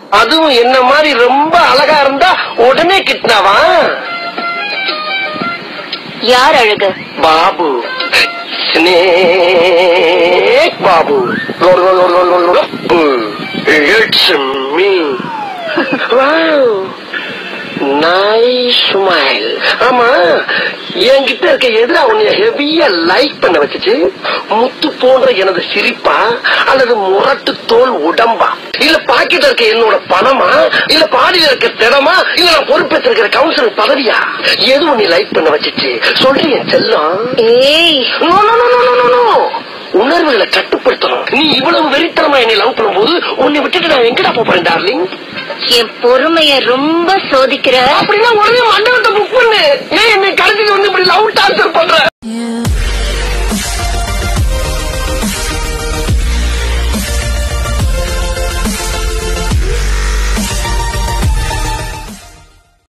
அதுவும் என்ன மாதிரி ரொம்ப அழகா இருந்தா உடனே கிட்னாவா யார் அழகு Babu snake Babu it's me nice smile ஆமா என்கிட்ட இருக்க எதிரா உன்னைய ஹெவியா லைக் பண்ண வச்சுச்சு முத்து போன்ற எனது சிரிப்பா அல்லது முரட்டு தோல் உடம்பா இல்ல பாக்கெட்ல இருக்க என்னோட பணமா இல்ல பாடியில இருக்க திடமா இல்ல நான் பொறுப்பேற்றிருக்கிற கவுன்சிலர் பதவியா எது உன்னை லைக் பண்ண வச்சுச்சு சொல்றேன் என் செல்லம் ஏய் no, no, no, no, no, no, no. உணர்வுகளை கட்டுப்படுத்தணும் நீ இவ்வளவு வெறித்தனமா என்னை லவ் பண்ணும்போது உன்னை விட்டுட்டு நான் எங்கடா போறேன் டார்லிங் என் பொறுமைய ரொம்ப சோதிக்கிற அப்படின்னா உடனே மண்டபத்தை புக் பண்ணு ஏன் என்னை கடைசிக்கு வந்து இப்படி லவ் டார்ச்சர் பண்ற